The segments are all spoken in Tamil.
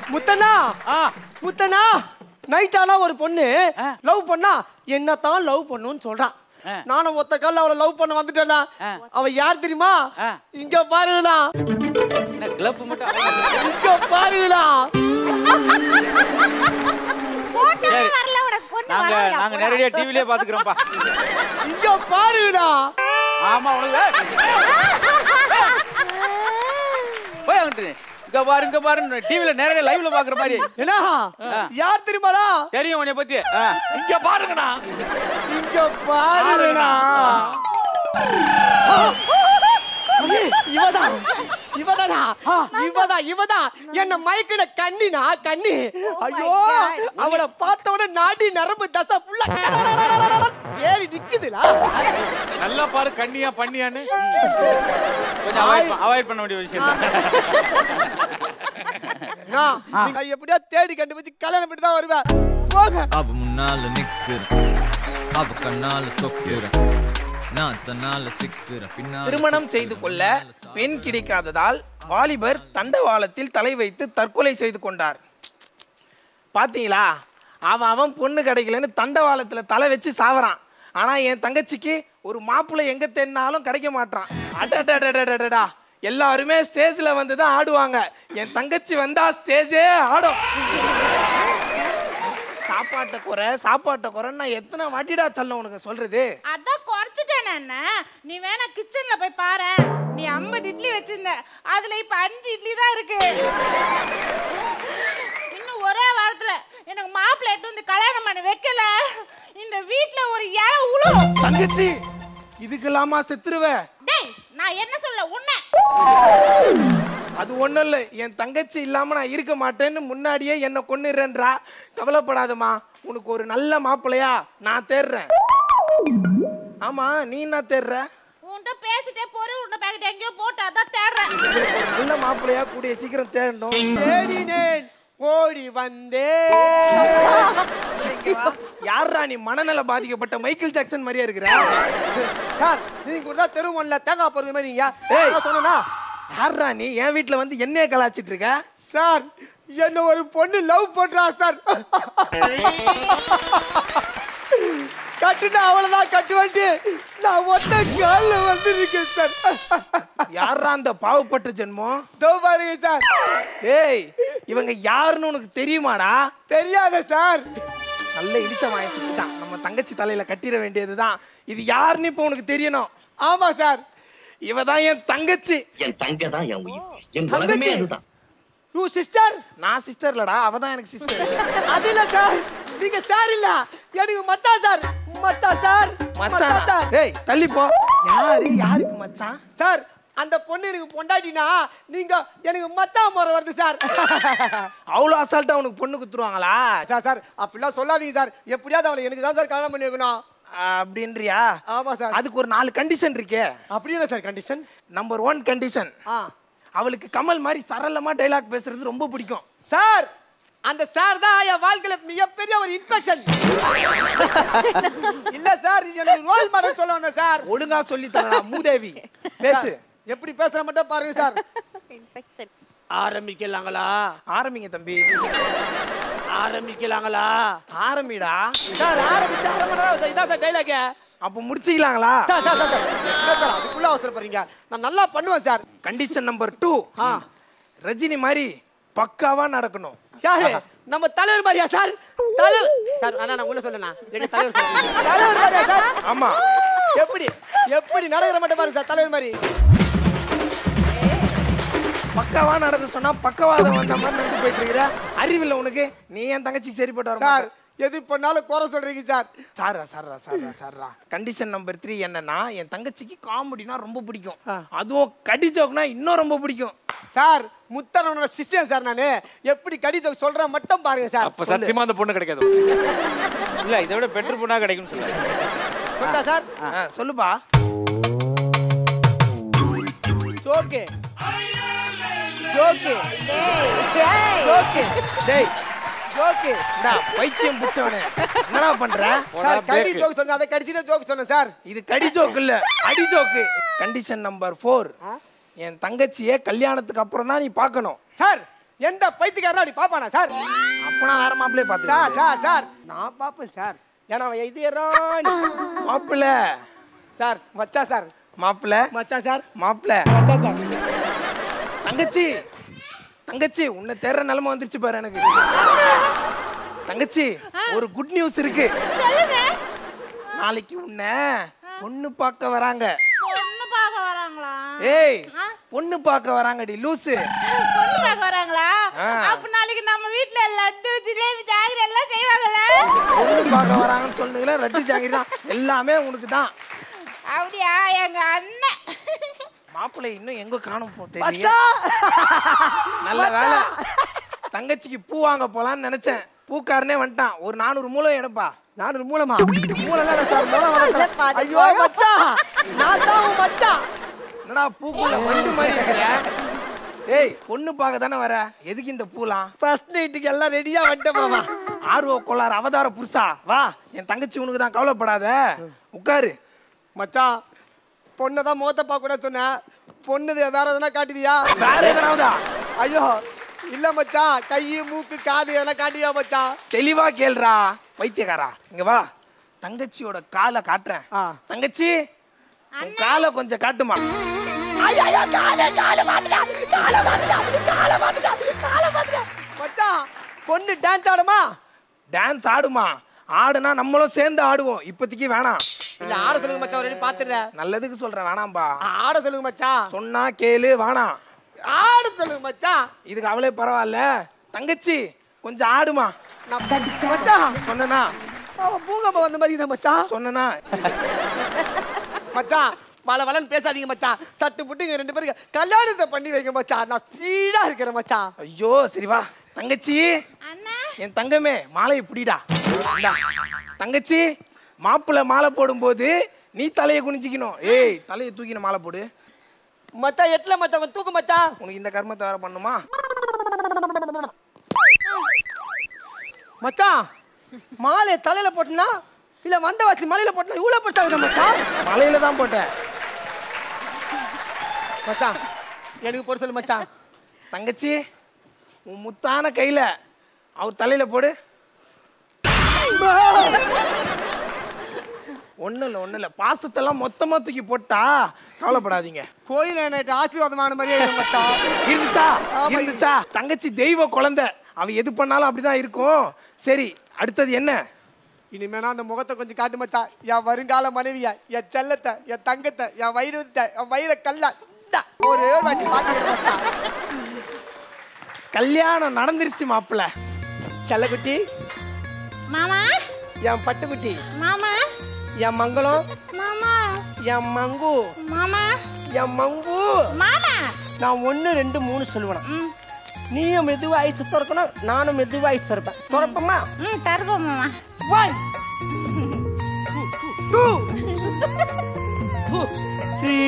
முத்தண்ணா ஆ முத்தண்ணா நைட் ஆனா ஒரு பொண்ணு ஆ. லவ் பண்ணா என்னத்தான் லவ் பண்ணுன்னு சொல்றான் ஆ. நானும் ஒத்த கால்ல அவளை லவ் பண்ண வந்துட்டேனா ஆ. அவ யார் தெரியுமா ஆ. இங்க பாருங்களா என்ன கிளப் மட்டும் இங்க பாருங்களா போட்டோவே சரி. வரல உனக்கு பொண்ணு நாங்க வரல நாங்க நேரடியா டிவிலே பாத்துக்கிறோம்ப்பா இங்க பாருங்களா ஆமா உனக்கு போய் அங்கிட்டு இங்க பாரு இங்க பாரு டிவில நேரடியா லைவ்ல பாக்குற மாதிரி என்ன யார் தெரியுமாடா தெரியும் உன்னை பத்தி ஆ. இங்க பாருங்கடா இங்க பாருங்கடா இவதான் இவதானா இவதான் இவதான் என்ன மயக்கின கண்ணினா கண்ணி ஐயோ God. அவளை பார்த்த உடனே நாடி நரம்பு தசை ஃபுல்லா ஏறி நிக்குதுல நல்லா பாரு கண்ணியா பண்ணியான்னு கொஞ்சம் அவாய்ட் அவாய்ட் பண்ண வேண்டிய விஷயம் தான். நீங்க எப்படியா தேடி கண்டுபிடிச்சு கல்யாணம் பண்ணி தான் வருவேன் போங்க அவ முன்னால நிக்கிற அவ கண்ணால சொக்குற நான் தன்னால சிக்குற பின்னால திருமணம் செய்து கொள்ள பெண் கிடைக்காததால் வாலிபர் தண்டவாளத்தில் தலை வைத்து தற்கொலை செய்து கொண்டார் பாத்தீங்களா அவன் அவன் பொண்ணு கிடைக்கலன்னு தண்டவாளத்துல தலை வச்சு சாவறான் ஆனா என் தங்கச்சிக்கு ஒரு மாப்பிள்ளை எங்க தென்னாலும் கிடைக்க மாட்டான் அடடடடடடடா எல்லாருமே ஸ்டேஜ்ல வந்து தான் ஆடுவாங்க என் தங்கச்சி வந்தா ஸ்டேஜே ஆடும் சாப்பாட்டை குறை சாப்பாட்டை குறைன்னு நான் எத்தனை வாட்டிடா சொல்ல உனக்கு சொல்றது அதான் குறைச்சிட்டேன் என்ன நீ வேணா கிச்சன்ல போய் பாரு நீ 50 இட்லி வச்சிருந்த அதுல இப்ப அஞ்சு இட்லி தான் இருக்கு இன்னும் ஒரே வாரத்துல எனக்கு மாப்பிள்ளை எட்டு வந்து கல்யாணம் பண்ணி வைக்கல இந்த வீட்ல ஒரு இலை உழுவும் தங்கச்சி இதுக்கெல்லாமா செத்துருவ டேய் நான் என்ன சொல்ல உன்னை அது ஒண்ணும் இல்ல என் தங்கச்சி இல்லாம நான் இருக்க மாட்டேன்னு முன்னாடியே என்ன கொன்னுறேன்றா கவலைப்படாதம்மா உனக்கு ஒரு நல்ல மாப்பிள்ளையா நான் தேடுறேன் ஆமா நீ என்ன தேடுற உன்கிட்ட பேசிட்டே பொறு உன்னை பேக்கிட்டு எங்கேயோ போட்டு அதான் தேடுறேன் ஒரு நல்ல மாப்பிள்ளையா கூடிய சீக்கிரம் தேடணும் தேடினேன் ஓடி வந்தே இங்க வா. யார்ரா நீ மனநல பாதிக்கப்பட்ட மைக்கேல் ஜாக்சன் மாதிரியா இருக்கிற சார் நீங்க கூட தான் தெருமல்ல தேங்காய் போறது மாதிரி நீங்க ஏய். நான் சொன்னேனா யார்ரா நீ என் வீட்டுல வந்து என்னைய கலாச்சிட்டு இருக்க சார் என்ன ஒரு பொண்ணு லவ் பண்றா சார் கட்டுனா அவ்வளவுதான் கட்டுவான்ட்டு நான் ஒத்த கால்ல வந்து இருக்கேன் சார் யார்ரா அந்த பாவப்பட்ட ஜென்மம் தோ பாருங்க சார் ஏய் இவங்க யாருன்னு உனக்கு தெரியுமாடா தெரியாத சார் நல்ல இடிச்ச வாங்கி சிக்கிட்டான் நம்ம தங்கச்சி தலையில கட்டிட வேண்டியதுதான் இது யாருன்னு இப்போ உனக்கு தெரியணும் ஆமா சார் இவ தான் என் தங்கச்சி என் தங்க தான் என் உயிர் என் உலகமே தங்கச்சி? அதுதான் யூ சிஸ்டர் நான் சிஸ்டர் இல்லடா அவ தான் எனக்கு சிஸ்டர் அது இல்ல சார் நீங்க சார் இல்ல எனக்கு மச்சான் சார் மச்சான் சார் மச்சான் சார் டேய் தள்ளி போ யாரு யாருக்கு மச்சான் சார் அந்த பொண்ணு எனக்கு பொண்டாட்டினா நீங்க எனக்கு மச்சான் முறை வருது சார் அவ்வளோ அசால்ட்டா உனக்கு பொண்ணு குத்துருவாங்களா சார் சார் அப்படிலாம் சொல்லாதீங்க சார் எப்படியாவது அவளை எனக்கு தான் சார் கல்யாணம் பண்ணி வைக்கணும் அப்படின்றியா ஆமா சார் அதுக்கு ஒரு நாலு கண்டிஷன் இருக்கே அப்படி இல்லை sir condition number one condition ஆ அவளுக்கு கமல் மாதிரி சரளமா டைலாக் பேசுறது ரொம்ப பிடிக்கும் சார் அந்த சார் தான் என் வாழ்க்கையில மிகப்பெரிய ஒரு இன்ஃபெக்ஷன் இல்ல சார் எனக்கு ரோல் மாடல் சொல்ல வந்தேன் சார் ஒழுங்கா சொல்லி தரடா மூதேவி பேசு எப்படி பேசுற மட்டும் பாருங்க சார் இன்ஃபெக்ஷன் ஆரம்பிக்கலாங்களா ஆரம்பிங்க தம்பி ஆரம்பிக்கலாங்களா ஆரம்பிடா சார் ஆரம்பிச்சு அரை மணி நேரம் இதான் சார் டைலாக் அப்போ முடிச்சிக்கலாங்களா சார் சார் சார் சார் இல்ல சார் அதுக்குள்ள அவசரப்படுறீங்க நான் நல்லா பண்ணுவேன் சார் கண்டிஷன் நம்பர் டூ ஆ. ரஜினி மாதிரி பக்காவா நடக்கணும் யாரு நம்ம தலைவர் மாதிரியா சார் தலைவர் சார் அண்ணா நான் உள்ள சொல்லணா எங்க தலைவர் சொல்லுங்க. தலைவர் மாதிரியா சார் ஆமா எப்படி எப்படி நடக்கிற மட்டும் பாருங்க சார் தலைவர் மாதிரி பக்காவா நடக்க சொன்னா பக்கவாதம் வந்த மாதிரி நடந்து போயிட்டு இருக்கிற அறிவில்லை உனக்கு நீ என் தங்கச்சிக்கு சரிப்பட்டு வர சார் மாட்ட. எது பண்ணாலும் குறை சொல்றீங்க சார் சாரா சாரா சாரா சாரா கண்டிஷன் நம்பர் த்ரீ என்னன்னா என் தங்கச்சிக்கு காமெடினா ரொம்ப பிடிக்கும் அதுவும் கடி ஜோக்னா இன்னும் ரொம்ப பிடிக்கும் சார் முத்தனோட சிஷ்யன் சார் நானு எப்படி கடி ஜோக் சொல்றேன் மட்டும் பாருங்க சார் அப்ப சத்தியமா அந்த பொண்ணு கிடைக்காது இல்ல இதை விட பெட்ரு பொண்ணா கிடைக்கும்னு சொல்ல சொல்லிட்டா சார் ஆ, சொல்லுப்பா ஜோக்கு ஜோக்கு ஜோக்கு டேய் ஜோக்கு இந்தா, பைத்தியம் பிடிச்சவனே என்னடா பண்ற சார் கடி ஜோக் சொன்னேன் அதை கடிச்சிட்டு ஜோக் சொன்னேன் சார் இது கடி ஜோக்கு இல்ல அடி ஜோக்கு கண்டிஷன் நம்பர் ஃபோர் என் தங்கச்சியை கல்யாணத்துக்கு அப்புறம் தான் நீ பார்க்கணும் சார் எந்த பைத்தியக்காரனும் அப்படி பாப்பானா சார் அப்பனா வேற மாப்பிள்ளையே சார் பார்த்து சார் சார் நான் பார்ப்பேன் சார் ஏன்னா அவன் எதிரானி மாப்பிள்ள சார் மச்சான் சார் மாப்பிள்ள மச்சான் சார் மாப்பிள்ள மச்சான் சார் தங்கச்சி தங்கச்சி உன்னை தேடுற நிலைமை வந்துருச்சு பாரு எனக்கு தங்கச்சி ஒரு குட் நியூஸ் இருக்கு சொல்லுங்க நாளைக்கு உன்னை பொண்ணு பார்க்க வராங்க பொண்ணு பார்க்க வராங்களா ஏய் ஆ? பொண்ணு பார்க்க வராங்கடி லூசு பொண்ணு பார்க்க வராங்களா ஆ. அப்ப நாளைக்கு நம்ம வீட்ல லட்டு ஜிலேபி ஜாகிரி எல்லாம் செய்வாங்கல்ல பொண்ணு பார்க்க வராங்கன்னு சொன்னதுல ரெட்டு ஜாங்கிரி தான் எல்லாமே உனக்கு தான் அப்படியா எங்க அண்ணன் மாப்பிள்ளை இன்னும் எங்க காணும் போ தெரியல நல்ல வேலை தங்கச்சிக்கு பூ வாங்க போலான்னு நினைச்சேன் பூக்காரனே வந்துட்டான் ஒரு நானூறு மூலம் எடுப்பா நானூறு மூலமா மூலம் இல்ல சார் மூலம் இல்ல, வளர்க்கல. பாதி ஐயோ மச்சான் நான் தான் உன் மச்சான் என்னடா பூக்குள்ள வண்டு மாதிரி இருக்கிற ஏய் பொண்ணு பார்க்க தானே வர எதுக்கு இந்த பூலாம் ஃபர்ஸ்ட் நைட்டுக்கு எல்லாம் ரெடியா வந்துட்டேன் மாமா ஆர்வ கோளாறு அவதார புருஷா வா என் தங்கச்சி உனக்கு தான் கவலைப்படாத உட்காரு மச்சான் பொண்ணை தான் முகத்தை பார்க்க கூட சொன்னேன் பொண்ணு வேற எதனா காட்டுவியா வேற எதனாவதா ஐயோ இல்ல மச்சான் கை மூக்கு காது எதனா காட்டுவியா மச்சான் தெளிவா கேளுடா பைத்தியக்காரா இங்க வா தங்கச்சியோட காலை காட்டுறேன் ஆ. தங்கச்சி உன் காலை கொஞ்சம் காட்டுமா மச்சான் பொண்ணு டான்ஸ் ஆடுமா டான்ஸ் ஆடுமா ஆடுனா நம்மளும் சேர்ந்து ஆடுவோம் இப்போதைக்கு வேணாம் இல்ல ஆட சொல்லுங்க மச்சான் ஒரு பாத்துறேன் நல்லதுக்கு சொல்றேன் வேணாம்பா ஆட சொல்லுங்க மச்சான் சொன்னா கேளு வேணாம் ஆட சொல்லுங்க மச்சான் இதுக்கு அவளே பரவாயில்ல தங்கச்சி கொஞ்சம் ஆடுமா நான் மச்சான் சொன்னனா அவன் பூங்கப்ப வந்த மாதிரி தான் மச்சான் சொன்னனா மச்சான் வள வளன்னு பேசாதீங்க மச்சான் சட்டு புட்டுங்க ரெண்டு பேருக்கு கல்யாணத்தை பண்ணி வைங்க மச்சான் நான் ஸ்பீடா இருக்கிறேன் மச்சான் ஐயோ சரி வா தங்கச்சி அண்ணா என் தங்கமே மாலையை பிடிடா இந்தா. தங்கச்சி மாப்பிள்ளை மாலை போடும்போது நீ தலையை குனிஞ்சிக்கணும் ஏய் தலையை தூக்கின மாலை போடு மச்சான் எட்டுல மச்சான் கொஞ்சம் தூக்கு மச்சான் உனக்கு இந்த கர்மத்தை வேற பண்ணுமா மச்சான் மாலை தலையில போட்டுனா இல்ல வந்த வாசி மலையில போட்டுனா இவ்வளவு பெருசாகுது மச்சான் மலையில தான் போட்டேன் மச்சான் எனக்கு போட சொல்லு மச்சான் தங்கச்சி உன் முத்தான கையில அவர் தலையில போடு ஒண்ணும் இல்லை ஒண்ணும் இல்லை பாசத்தெல்லாம் மொத்தமா தூக்கி போட்டா கவலைப்படாதீங்க கோயில் எனக்கு ஆசீர்வாதமான மாதிரியே இருக்கு மச்சான் இருந்துச்சா ஆமா. இருந்துச்சா தங்கச்சி தெய்வ குழந்தை அவ எது பண்ணாலும் அப்படிதான் இருக்கும் சரி அடுத்தது என்ன இனிமேனா அந்த முகத்தை கொஞ்சம் காட்டு மச்சான் என் வருங்கால மனைவியா என் செல்லத்தை என் தங்கத்தை என் வைரத்தை என் வைர கல்லா இந்தா, ஒரே ஒரு வாட்டி பார்த்துக்கிறேன் மச்சான் கல்யாணம் நடந்துருச்சு மாப்பிள்ள செல்லக்குட்டி மாமா என் பட்டுக்குட்டி மாமா என் மங்களம் மாமா என் மங்கு மாமா என் மங்கு மாமா நான் ஒன்று ரெண்டு மூணு சொல்லுவேன் நீயும் மெதுவாக ஐஸ் திறக்கணும் நானும் மெதுவாக ஐஸ் திறப்பேன் திறப்பமா ம் தருவோம் மாமா ஒன் டூ த்ரீ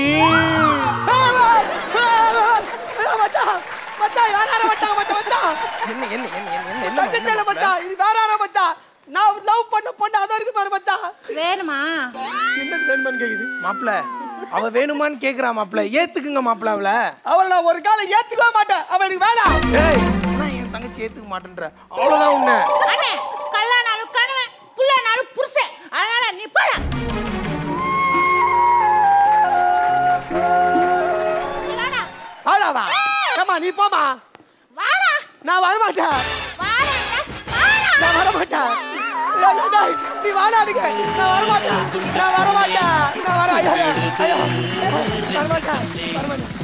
மச்சான் மச்சான் வேற யாரும் மச்சான் மச்சான் மச்சான் என்ன என்ன என்ன என்ன என்ன என்ன தங்கச்சேல என்ன மாப்பிள்ளை? மச்சான் இது வேற யாரும் மச்சான் நான் லவ் பண்ண பொண்ணு அதான் இருக்கு பாரு மச்சான் வேணுமா என்னது வேணுமான்னு கேக்குது மாப்பிள்ள அவ வேணுமான்னு கேக்குறா மாப்பிள்ள ஏத்துக்குங்க மாப்பிள்ள அவள அவளை நான் ஒரு காலம் ஏத்துக்கவே மாட்டேன் அவன் எனக்கு வேணாம் ஏய் என்ன என் தங்கச்சி ஏத்துக்க மாட்டேன்ற அவ்வளவுதான் உன்ன அண்ணே கல்லானாலும் கணவன் புள்ளனாலும் புருஷன் அதனால நீ போட நீ வாடா ஆடாவா ஏம்மா நீ போமா வாடா நான் வர மாட்டேன் வாடா வாடா நான் வர மாட்டேன் டேய், டேய், டேய், நீ வாடாடுங்க நான் வர மாட்டேன் நான் வர மாட்டேன் நான் வர ஐயோ ஐயோ வர மாட்டேன் வர மாட்டேன்